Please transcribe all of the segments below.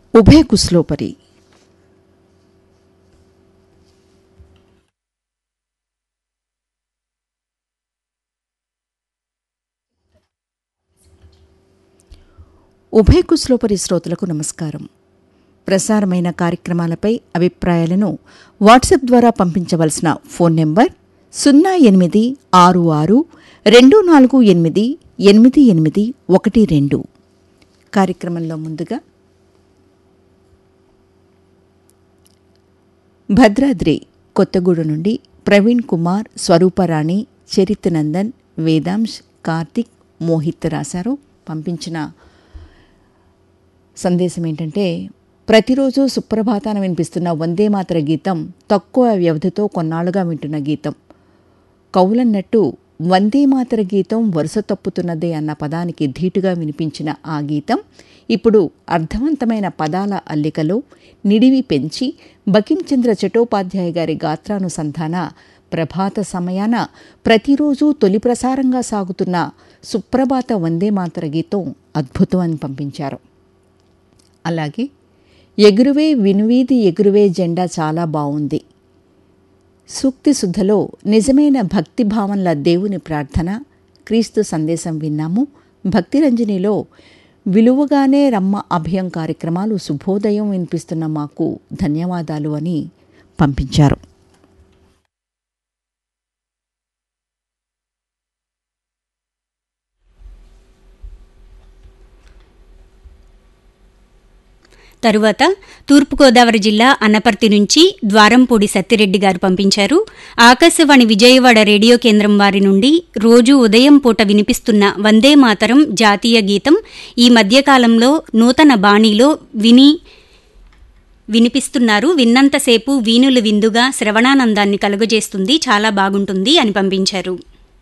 ఉభయ కుస్లోపరి ఉభయ కుస్లోపరి శ్రోతలకు నమస్కారం ప్రసారమైన కార్యక్రమాలపై అభిప్రాయాలను వాట్సాప్ ద్వారా పంపించవలసిన ఫోన్ నెంబర్ సున్నా ఎనిమిది ఆరు ఆరు రెండు నాలుగు ఎనిమిది ఎనిమిది ఎనిమిది ఒకటి రెండు కార్యక్రమంలో ముందుగా భద్రాద్రి కొత్తగూడ నుండి ప్రవీణ్ కుమార్ స్వరూపరాణి చరిత్ నందన్ వేదాంశ్ కార్తిక్ మోహిత్ రాశారు పంపించిన సందేశం ఏంటంటే ప్రతిరోజు సుప్రభాతాన వినిపిస్తున్న వందే మాతర గీతం తక్కువ వ్యవధితో కొన్నాళ్లుగా వింటున్న గీతం కౌలన్నట్టు వందే మాతర గీతం వరుస తప్పుతున్నదే అన్న పదానికి ధీటుగా వినిపించిన ఆ గీతం ఇప్పుడు అర్థవంతమైన పదాల అల్లికలో నిడివి పెంచి బకించంద్ర చటోపాధ్యాయ గారి గాత్రానుసంధాన ప్రభాత సమయాన ప్రతిరోజు తొలి ప్రసారంగా సాగుతున్న సుప్రభాత వందే మాతర గీతం అద్భుతం అని పంపించారు అలాగే ఎగురువే వినువీధి ఎగురువే జెండా చాలా బాగుంది సూక్తి శుద్ధలో నిజమైన భక్తి భావంల దేవుని ప్రార్థన క్రీస్తు సందేశం విన్నాము భక్తిరంజనిలో విలువగానే రమ్మ అభయం కార్యక్రమాలు శుభోదయం వినిపిస్తున్న మాకు ధన్యవాదాలు అని పంపించారు తరువాత తూర్పుగోదావరి జిల్లా అన్నపర్తి నుంచి ద్వారంపూడి సత్తిరెడ్డి గారు పంపించారు ఆకాశవాణి విజయవాడ రేడియో కేంద్రం వారి నుండి రోజు ఉదయం పూట వినిపిస్తున్న వందే మాతరం జాతీయ గీతం ఈ మధ్యకాలంలో నూతన బాణీలో విని వినిపిస్తున్నారు విన్నంతసేపు వీణులు విందుగా శ్రవణానందాన్ని కలుగజేస్తుంది చాలా బాగుంటుంది అని పంపించారు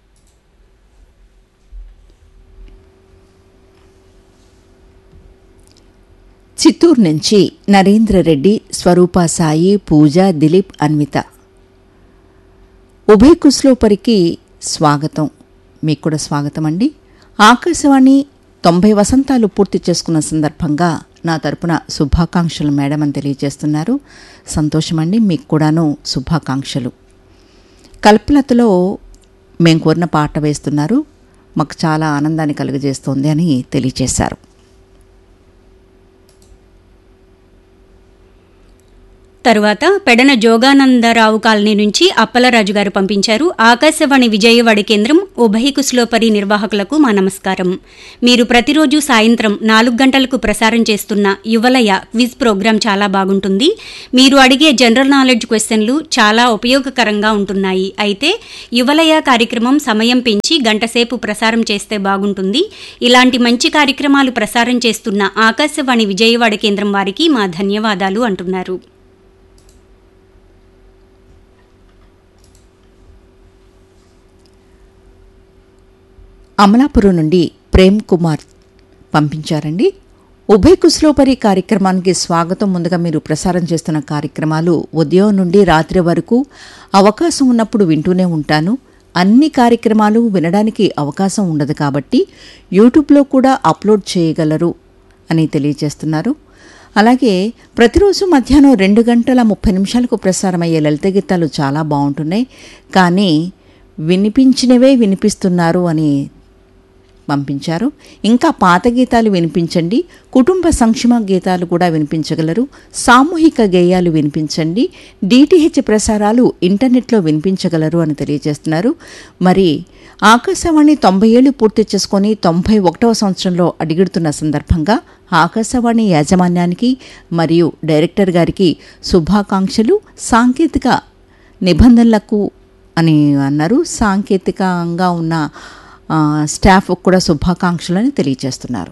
చిత్తూరు నుంచి నరేంద్ర రెడ్డి స్వరూప సాయి పూజ దిలీప్ అన్విత ఉభయ కుస్లోపరికి స్వాగతం మీకు కూడా స్వాగతం అండి ఆకాశవాణి తొంభై వసంతాలు పూర్తి చేసుకున్న సందర్భంగా నా తరపున శుభాకాంక్షలు మేడం అని తెలియజేస్తున్నారు సంతోషమండి మీకు కూడాను శుభాకాంక్షలు కల్పలతలో మేము కోరిన పాట వేస్తున్నారు మాకు చాలా ఆనందాన్ని కలుగజేస్తోంది అని తెలియజేశారు తరువాత పెడన జోగానందరావు కాలనీ నుంచి అప్పలరాజు గారు పంపించారు ఆకాశవాణి విజయవాడ కేంద్రం ఉభయ కుస్లోపరి నిర్వాహకులకు మా నమస్కారం మీరు ప్రతిరోజు సాయంత్రం నాలుగు గంటలకు ప్రసారం చేస్తున్న యువలయ క్విజ్ ప్రోగ్రాం చాలా బాగుంటుంది మీరు అడిగే జనరల్ నాలెడ్జ్ క్వశ్చన్లు చాలా ఉపయోగకరంగా ఉంటున్నాయి అయితే యువలయ కార్యక్రమం సమయం పెంచి గంటసేపు ప్రసారం చేస్తే బాగుంటుంది ఇలాంటి మంచి కార్యక్రమాలు ప్రసారం చేస్తున్న ఆకాశవాణి విజయవాడ కేంద్రం వారికి మా ధన్యవాదాలు అంటున్నారు అమలాపురం నుండి ప్రేమ్ కుమార్ పంపించారండి ఉభయ కుస్లోపరి కార్యక్రమానికి స్వాగతం ముందుగా మీరు ప్రసారం చేస్తున్న కార్యక్రమాలు ఉదయం నుండి రాత్రి వరకు అవకాశం ఉన్నప్పుడు వింటూనే ఉంటాను అన్ని కార్యక్రమాలు వినడానికి అవకాశం ఉండదు కాబట్టి యూట్యూబ్లో కూడా అప్లోడ్ చేయగలరు అని తెలియజేస్తున్నారు అలాగే ప్రతిరోజు మధ్యాహ్నం రెండు గంటల ముప్పై నిమిషాలకు ప్రసారమయ్యే లలిత గీతాలు చాలా బాగుంటున్నాయి కానీ వినిపించినవే వినిపిస్తున్నారు అని పంపించారు ఇంకా పాత గీతాలు వినిపించండి కుటుంబ సంక్షేమ గీతాలు కూడా వినిపించగలరు సామూహిక గేయాలు వినిపించండి డిటిహెచ్ ప్రసారాలు ఇంటర్నెట్లో వినిపించగలరు అని తెలియజేస్తున్నారు మరి ఆకాశవాణి తొంభై ఏళ్లు పూర్తి చేసుకొని తొంభై ఒకటవ సంవత్సరంలో అడిగిడుతున్న సందర్భంగా ఆకాశవాణి యాజమాన్యానికి మరియు డైరెక్టర్ గారికి శుభాకాంక్షలు సాంకేతిక నిబంధనలకు అని అన్నారు సాంకేతికంగా ఉన్న స్టాఫ్ కూడా శుభాకాంక్షలని తెలియజేస్తున్నారు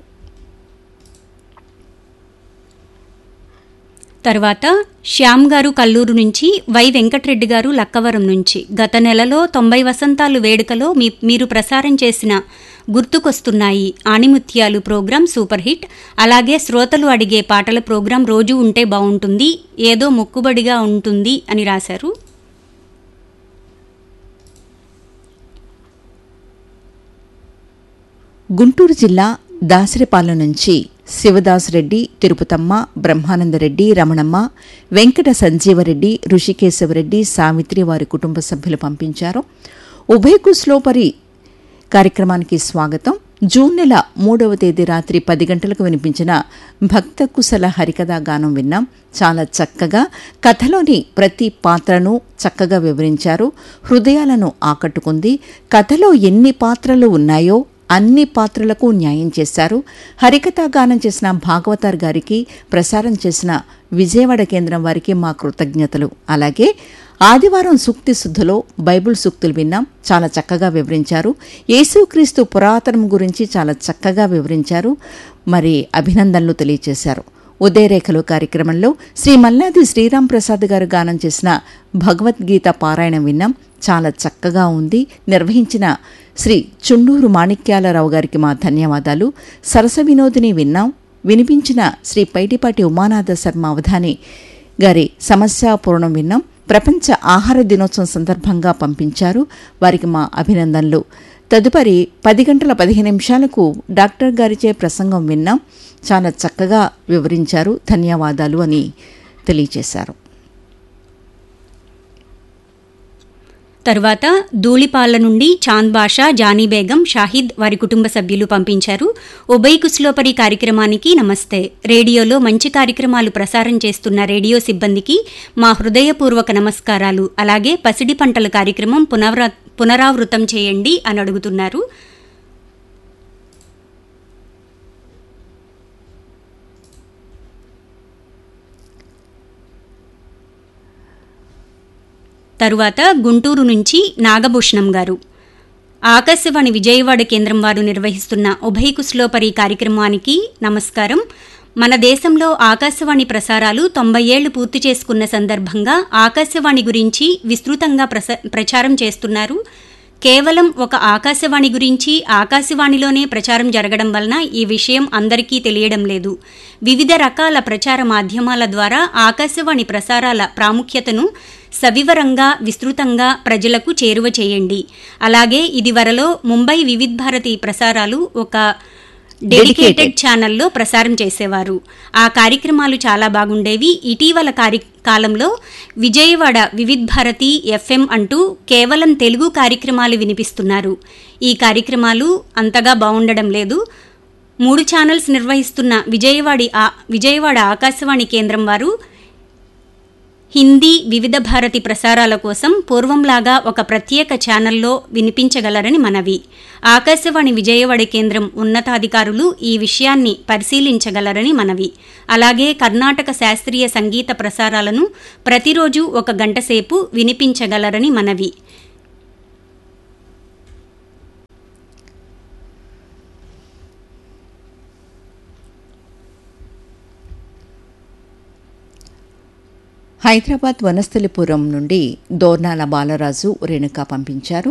తర్వాత శ్యామ్ గారు కల్లూరు నుంచి వై వెంకటరెడ్డి గారు లక్కవరం నుంచి గత నెలలో తొంభై వసంతాలు వేడుకలో మీ మీరు ప్రసారం చేసిన గుర్తుకొస్తున్నాయి ఆణిముత్యాలు ప్రోగ్రాం సూపర్ హిట్ అలాగే శ్రోతలు అడిగే పాటల ప్రోగ్రాం రోజు ఉంటే బాగుంటుంది ఏదో మొక్కుబడిగా ఉంటుంది అని రాశారు గుంటూరు జిల్లా దాసరిపాలెం నుంచి శివదాస్ రెడ్డి తిరుపతమ్మ బ్రహ్మానందరెడ్డి రమణమ్మ వెంకట సంజీవరెడ్డి ఋషికేశవరెడ్డి సావిత్రి వారి కుటుంబ సభ్యులు పంపించారు ఉభయ కుస్లోపరి కార్యక్రమానికి స్వాగతం జూన్ నెల మూడవ తేదీ రాత్రి పది గంటలకు వినిపించిన భక్త కుశల హరికథా గానం విన్నాం చాలా చక్కగా కథలోని ప్రతి పాత్రను చక్కగా వివరించారు హృదయాలను ఆకట్టుకుంది కథలో ఎన్ని పాత్రలు ఉన్నాయో అన్ని పాత్రలకు న్యాయం చేశారు హరికథా గానం చేసిన భాగవతార్ గారికి ప్రసారం చేసిన విజయవాడ కేంద్రం వారికి మా కృతజ్ఞతలు అలాగే ఆదివారం సూక్తి శుద్ధిలో బైబిల్ సూక్తులు విన్నాం చాలా చక్కగా వివరించారు యేసుక్రీస్తు పురాతనం గురించి చాలా చక్కగా వివరించారు మరి అభినందనలు తెలియజేశారు ఉదయరేఖలు కార్యక్రమంలో శ్రీ మల్లాది శ్రీరాం ప్రసాద్ గారు గానం చేసిన భగవద్గీత పారాయణం విన్నాం చాలా చక్కగా ఉంది నిర్వహించిన శ్రీ చుండూరు మాణిక్యాలరావు గారికి మా ధన్యవాదాలు సరస వినోదిని విన్నాం వినిపించిన శ్రీ పైటిపాటి ఉమానాథ శర్మ అవధాని గారి సమస్యాపూర్ణం విన్నాం ప్రపంచ ఆహార దినోత్సవం సందర్భంగా పంపించారు వారికి మా అభినందనలు తదుపరి పది గంటల పదిహేను నిమిషాలకు డాక్టర్ గారిచే ప్రసంగం విన్నాం చాలా చక్కగా వివరించారు ధన్యవాదాలు అని తెలియజేశారు తరువాత ధూళిపాల నుండి చాంద్ బాషా జానీ బేగం షాహిద్ వారి కుటుంబ సభ్యులు పంపించారు ఉభయ కుస్లోపరి కార్యక్రమానికి నమస్తే రేడియోలో మంచి కార్యక్రమాలు ప్రసారం చేస్తున్న రేడియో సిబ్బందికి మా హృదయపూర్వక నమస్కారాలు అలాగే పసిడి పంటల కార్యక్రమం పునరా పునరావృతం చేయండి అని అడుగుతున్నారు తరువాత గుంటూరు నుంచి నాగభూషణం గారు ఆకాశవాణి విజయవాడ కేంద్రం వారు నిర్వహిస్తున్న ఉభయ కుస్లోపరి కార్యక్రమానికి నమస్కారం మన దేశంలో ఆకాశవాణి ప్రసారాలు తొంభై ఏళ్లు పూర్తి చేసుకున్న సందర్భంగా ఆకాశవాణి గురించి విస్తృతంగా ప్రస ప్రచారం చేస్తున్నారు కేవలం ఒక ఆకాశవాణి గురించి ఆకాశవాణిలోనే ప్రచారం జరగడం వలన ఈ విషయం అందరికీ తెలియడం లేదు వివిధ రకాల ప్రచార మాధ్యమాల ద్వారా ఆకాశవాణి ప్రసారాల ప్రాముఖ్యతను సవివరంగా విస్తృతంగా ప్రజలకు చేరువ చేయండి అలాగే ఇదివరలో ముంబై వివిధ్ భారతి ప్రసారాలు ఒక డెడికేటెడ్ ఛానల్లో ప్రసారం చేసేవారు ఆ కార్యక్రమాలు చాలా బాగుండేవి ఇటీవల కార్య కాలంలో విజయవాడ వివిధ్ భారతి ఎఫ్ఎం అంటూ కేవలం తెలుగు కార్యక్రమాలు వినిపిస్తున్నారు ఈ కార్యక్రమాలు అంతగా బాగుండడం లేదు మూడు ఛానల్స్ నిర్వహిస్తున్న విజయవాడి ఆ విజయవాడ ఆకాశవాణి కేంద్రం వారు హిందీ వివిధ భారతి ప్రసారాల కోసం పూర్వంలాగా ఒక ప్రత్యేక ఛానల్లో వినిపించగలరని మనవి ఆకాశవాణి విజయవాడ కేంద్రం ఉన్నతాధికారులు ఈ విషయాన్ని పరిశీలించగలరని మనవి అలాగే కర్ణాటక శాస్త్రీయ సంగీత ప్రసారాలను ప్రతిరోజు ఒక గంట సేపు వినిపించగలరని మనవి హైదరాబాద్ వనస్థలిపురం నుండి దోర్నాల బాలరాజు రేణుక పంపించారు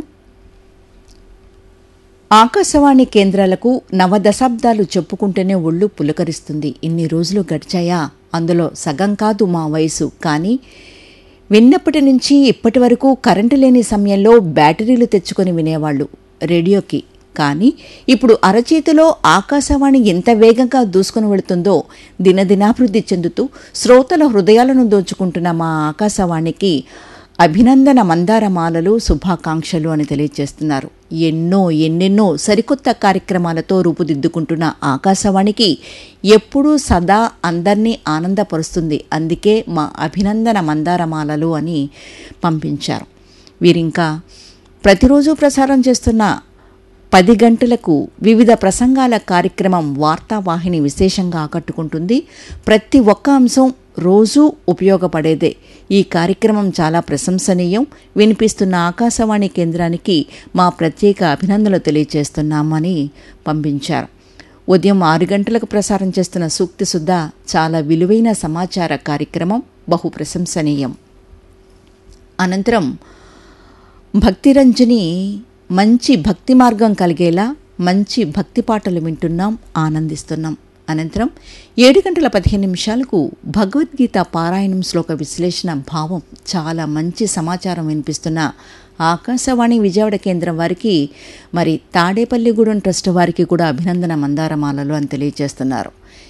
ఆకాశవాణి కేంద్రాలకు నవదశాబ్దాలు చెప్పుకుంటేనే ఒళ్ళు పులకరిస్తుంది ఇన్ని రోజులు గడిచాయా అందులో సగం కాదు మా వయసు కానీ విన్నప్పటి నుంచి ఇప్పటి వరకు కరెంటు లేని సమయంలో బ్యాటరీలు తెచ్చుకొని వినేవాళ్ళు రేడియోకి కానీ ఇప్పుడు అరచేతిలో ఆకాశవాణి ఎంత వేగంగా దూసుకుని వెళుతుందో దినదినాభివృద్ధి చెందుతూ శ్రోతల హృదయాలను దోచుకుంటున్న మా ఆకాశవాణికి అభినందన మందారమాలలు శుభాకాంక్షలు అని తెలియజేస్తున్నారు ఎన్నో ఎన్నెన్నో సరికొత్త కార్యక్రమాలతో రూపుదిద్దుకుంటున్న ఆకాశవాణికి ఎప్పుడూ సదా అందర్నీ ఆనందపరుస్తుంది అందుకే మా అభినందన మందారమాలలు అని పంపించారు వీరింకా ప్రతిరోజు ప్రసారం చేస్తున్న పది గంటలకు వివిధ ప్రసంగాల కార్యక్రమం వార్తావాహిని విశేషంగా ఆకట్టుకుంటుంది ప్రతి ఒక్క అంశం రోజూ ఉపయోగపడేదే ఈ కార్యక్రమం చాలా ప్రశంసనీయం వినిపిస్తున్న ఆకాశవాణి కేంద్రానికి మా ప్రత్యేక అభినందనలు తెలియజేస్తున్నామని పంపించారు ఉదయం ఆరు గంటలకు ప్రసారం చేస్తున్న సూక్తి సుద్ధ చాలా విలువైన సమాచార కార్యక్రమం బహు ప్రశంసనీయం అనంతరం భక్తిరంజని మంచి భక్తి మార్గం కలిగేలా మంచి భక్తి పాటలు వింటున్నాం ఆనందిస్తున్నాం అనంతరం ఏడు గంటల పదిహేను నిమిషాలకు భగవద్గీత పారాయణం శ్లోక విశ్లేషణ భావం చాలా మంచి సమాచారం వినిపిస్తున్న ఆకాశవాణి విజయవాడ కేంద్రం వారికి మరి తాడేపల్లిగూడెం ట్రస్ట్ వారికి కూడా అభినందన మందారమాలలు అని తెలియజేస్తున్నారు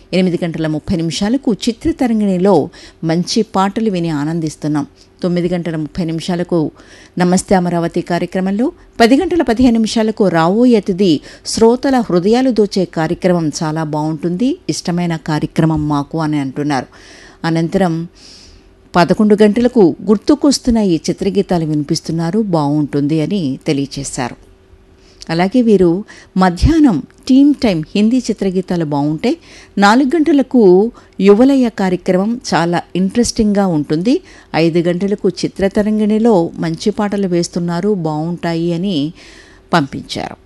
ఎనిమిది గంటల ముప్పై నిమిషాలకు చిత్రతరంగిణిలో మంచి పాటలు విని ఆనందిస్తున్నాం తొమ్మిది గంటల ముప్పై నిమిషాలకు నమస్తే అమరావతి కార్యక్రమంలో పది గంటల పదిహేను నిమిషాలకు రావోయే అతిథి శ్రోతల హృదయాలు దోచే కార్యక్రమం చాలా బాగుంటుంది ఇష్టమైన కార్యక్రమం మాకు అని అంటున్నారు అనంతరం పదకొండు గంటలకు గుర్తుకొస్తున్న ఈ చిత్రగీతాలు వినిపిస్తున్నారు బాగుంటుంది అని తెలియచేశారు అలాగే వీరు మధ్యాహ్నం టీమ్ టైం హిందీ చిత్రగీతాలు బాగుంటాయి నాలుగు గంటలకు యువలయ కార్యక్రమం చాలా ఇంట్రెస్టింగ్గా ఉంటుంది ఐదు గంటలకు చిత్రతరంగిణిలో మంచి పాటలు వేస్తున్నారు బాగుంటాయి అని పంపించారు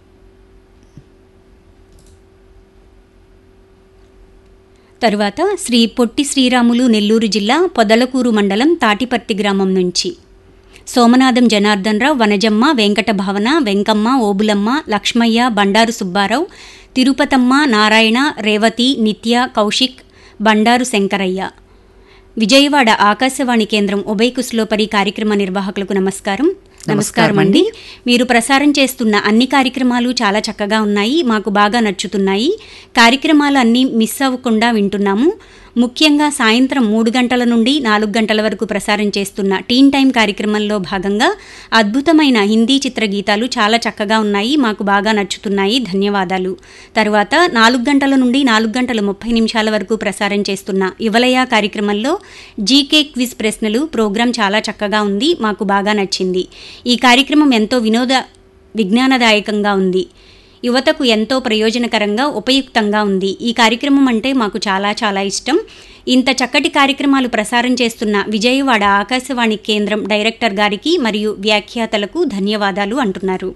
తరువాత శ్రీ పొట్టి శ్రీరాములు నెల్లూరు జిల్లా పొదలకూరు మండలం తాటిపర్తి గ్రామం నుంచి సోమనాథం జనార్దన్ రావు వనజమ్మ వెంకట భవన వెంకమ్మ ఓబులమ్మ లక్ష్మయ్య బండారు సుబ్బారావు తిరుపతమ్మ నారాయణ రేవతి నిత్య కౌశిక్ బండారు శంకరయ్య విజయవాడ ఆకాశవాణి కేంద్రం ఉభయ కుస్లోపరి కార్యక్రమ నిర్వాహకులకు నమస్కారం నమస్కారం అండి మీరు ప్రసారం చేస్తున్న అన్ని కార్యక్రమాలు చాలా చక్కగా ఉన్నాయి మాకు బాగా నచ్చుతున్నాయి కార్యక్రమాలు అన్నీ మిస్ అవ్వకుండా వింటున్నాము ముఖ్యంగా సాయంత్రం మూడు గంటల నుండి నాలుగు గంటల వరకు ప్రసారం చేస్తున్న టీన్ టైం కార్యక్రమంలో భాగంగా అద్భుతమైన హిందీ చిత్ర గీతాలు చాలా చక్కగా ఉన్నాయి మాకు బాగా నచ్చుతున్నాయి ధన్యవాదాలు తర్వాత నాలుగు గంటల నుండి నాలుగు గంటల ముప్పై నిమిషాల వరకు ప్రసారం చేస్తున్న యువలయ కార్యక్రమంలో జీకే క్విజ్ ప్రశ్నలు ప్రోగ్రాం చాలా చక్కగా ఉంది మాకు బాగా నచ్చింది ఈ కార్యక్రమం ఎంతో వినోద విజ్ఞానదాయకంగా ఉంది యువతకు ఎంతో ప్రయోజనకరంగా ఉపయుక్తంగా ఉంది ఈ కార్యక్రమం అంటే మాకు చాలా చాలా ఇష్టం ఇంత చక్కటి కార్యక్రమాలు ప్రసారం చేస్తున్న విజయవాడ ఆకాశవాణి కేంద్రం డైరెక్టర్ గారికి మరియు వ్యాఖ్యాతలకు ధన్యవాదాలు అంటున్నారు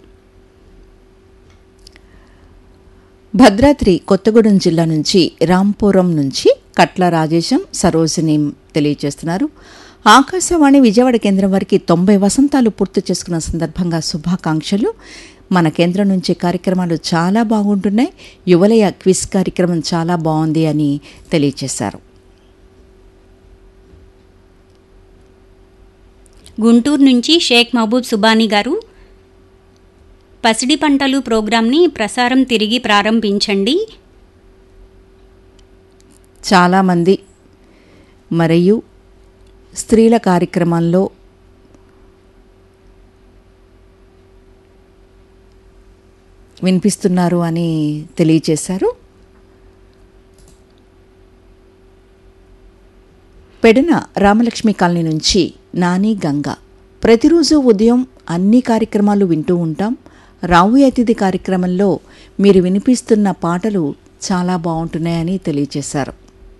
భద్రాద్రి కొత్తగూడెం జిల్లా నుంచి రాంపురం నుంచి కట్ల రాజేశం సరోజిని తెలియజేస్తున్నారు ఆకాశవాణి విజయవాడ కేంద్రం వారికి తొంభై వసంతాలు పూర్తి చేసుకున్న సందర్భంగా శుభాకాంక్షలు మన కేంద్రం నుంచి కార్యక్రమాలు చాలా బాగుంటున్నాయి యువలయ క్విజ్ కార్యక్రమం చాలా బాగుంది అని తెలియజేశారు గుంటూరు నుంచి షేక్ మహబూబ్ సుబానీ గారు పసిడి పంటలు ప్రోగ్రాంని ప్రసారం తిరిగి ప్రారంభించండి చాలామంది మరియు స్త్రీల కార్యక్రమంలో వినిపిస్తున్నారు అని తెలియచేశారు పెడన రామలక్ష్మి కాలనీ నుంచి నాని గంగ ప్రతిరోజు ఉదయం అన్ని కార్యక్రమాలు వింటూ ఉంటాం రావు అతిథి కార్యక్రమంలో మీరు వినిపిస్తున్న పాటలు చాలా బాగుంటున్నాయని తెలియజేశారు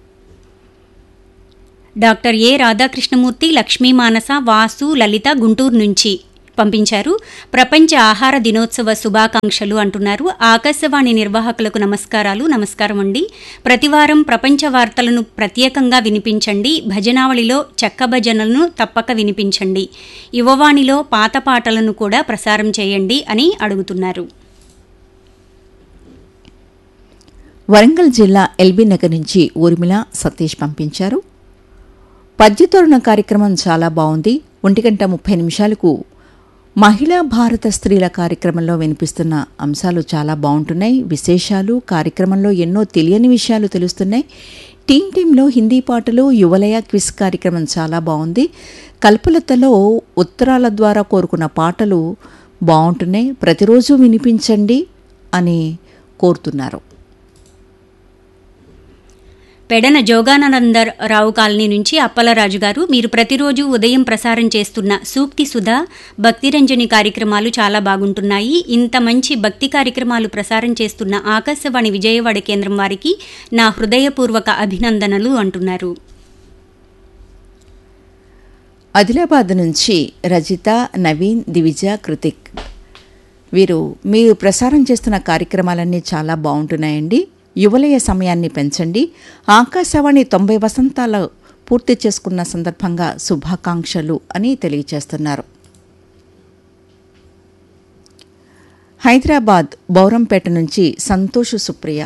డాక్టర్ ఏ రాధాకృష్ణమూర్తి లక్ష్మీ మానస వాసు లలిత గుంటూరు నుంచి పంపించారు ప్రపంచ ఆహార దినోత్సవ శుభాకాంక్షలు అంటున్నారు ఆకాశవాణి నిర్వాహకులకు నమస్కారాలు నమస్కారం అండి ప్రతివారం ప్రపంచ వార్తలను ప్రత్యేకంగా వినిపించండి భజనావళిలో చెక్క భజనలను తప్పక వినిపించండి యువవాణిలో పాత పాటలను కూడా ప్రసారం చేయండి అని అడుగుతున్నారు వరంగల్ జిల్లా ఎల్బీ నగర్ నుంచి ఊర్మిళ సతీష్ పంపించారు పద్యతోరణ కార్యక్రమం చాలా బాగుంది ఒంటి గంట ముప్పై నిమిషాలకు మహిళా భారత స్త్రీల కార్యక్రమంలో వినిపిస్తున్న అంశాలు చాలా బాగుంటున్నాయి విశేషాలు కార్యక్రమంలో ఎన్నో తెలియని విషయాలు తెలుస్తున్నాయి టీమ్ టీంలో హిందీ పాటలు యువలయ క్విజ్ కార్యక్రమం చాలా బాగుంది కల్పలతలో ఉత్తరాల ద్వారా కోరుకున్న పాటలు బాగుంటున్నాయి ప్రతిరోజు వినిపించండి అని కోరుతున్నారు పెడన జోగానందరావు కాలనీ నుంచి అప్పలరాజు గారు మీరు ప్రతిరోజు ఉదయం ప్రసారం చేస్తున్న సూక్తి సుధా భక్తిరంజని కార్యక్రమాలు చాలా బాగుంటున్నాయి ఇంత మంచి భక్తి కార్యక్రమాలు ప్రసారం చేస్తున్న ఆకాశవాణి విజయవాడ కేంద్రం వారికి నా హృదయపూర్వక అభినందనలు అంటున్నారు ఆదిలాబాద్ నుంచి రజిత నవీన్ దివిజ కృతిక్ వీరు మీరు ప్రసారం చేస్తున్న కార్యక్రమాలన్నీ చాలా బాగుంటున్నాయండి యువలయ సమయాన్ని పెంచండి ఆకాశవాణి తొంభై వసంతాల పూర్తి చేసుకున్న సందర్భంగా శుభాకాంక్షలు అని తెలియజేస్తున్నారు హైదరాబాద్ బౌరంపేట నుంచి సంతోష్ సుప్రియ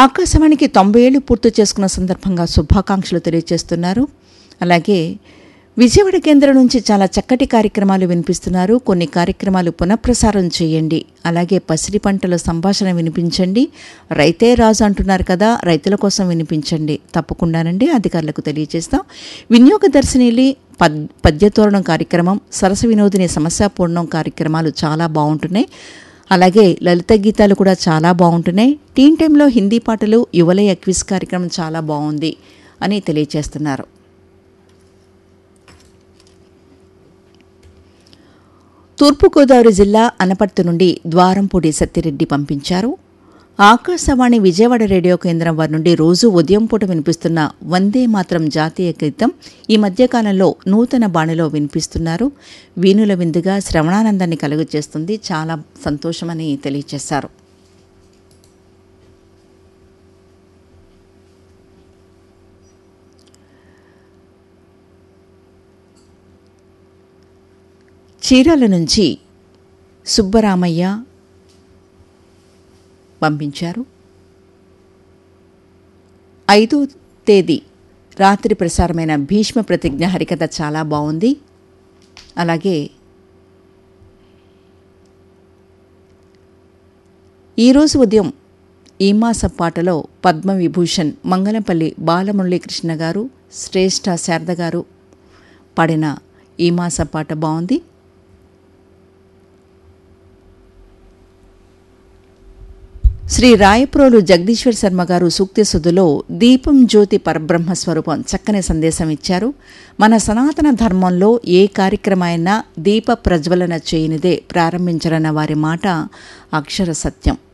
ఆకాశవాణికి తొంభై ఏళ్ళు పూర్తి చేసుకున్న సందర్భంగా శుభాకాంక్షలు తెలియజేస్తున్నారు అలాగే విజయవాడ కేంద్రం నుంచి చాలా చక్కటి కార్యక్రమాలు వినిపిస్తున్నారు కొన్ని కార్యక్రమాలు పునఃప్రసారం చేయండి అలాగే పసిడి పంటల సంభాషణ వినిపించండి రైతే రాజు అంటున్నారు కదా రైతుల కోసం వినిపించండి తప్పకుండానండి అధికారులకు తెలియజేస్తాం వినియోగదర్శినిలి పద్ పద్యతోరణం కార్యక్రమం సరస వినోదిని సమస్యాపూర్ణం కార్యక్రమాలు చాలా బాగుంటున్నాయి అలాగే లలిత గీతాలు కూడా చాలా బాగుంటున్నాయి టీన్ టైంలో హిందీ పాటలు యువలయ క్విజ్ కార్యక్రమం చాలా బాగుంది అని తెలియజేస్తున్నారు తూర్పుగోదావరి జిల్లా అనపర్తి నుండి ద్వారంపూడి సత్తిరెడ్డి పంపించారు ఆకాశవాణి విజయవాడ రేడియో కేంద్రం వారి నుండి రోజు ఉదయం పూట వినిపిస్తున్న వందే మాత్రం జాతీయ గీతం ఈ మధ్యకాలంలో నూతన బాణిలో వినిపిస్తున్నారు వీణుల విందుగా శ్రవణానందాన్ని కలుగజేస్తుంది చాలా సంతోషమని తెలియజేశారు చీరాల నుంచి సుబ్బరామయ్య పంపించారు ఐదో తేదీ రాత్రి ప్రసారమైన భీష్మ ప్రతిజ్ఞ హరికథ చాలా బాగుంది అలాగే ఈరోజు ఉదయం ఈ మాస పాటలో పద్మవిభూషణ్ మంగళంపల్లి బాలమురళీకృష్ణ గారు శ్రేష్ఠ శారద గారు పాడిన ఈ మాస పాట బాగుంది శ్రీ రాయప్రోలు జగదీశ్వర్ శర్మ గారు సూక్తి సుధులో దీపం జ్యోతి పరబ్రహ్మ స్వరూపం చక్కని సందేశం ఇచ్చారు మన సనాతన ధర్మంలో ఏ కార్యక్రమైనా దీప ప్రజ్వలన చేయనిదే ప్రారంభించాలన్న వారి మాట అక్షర సత్యం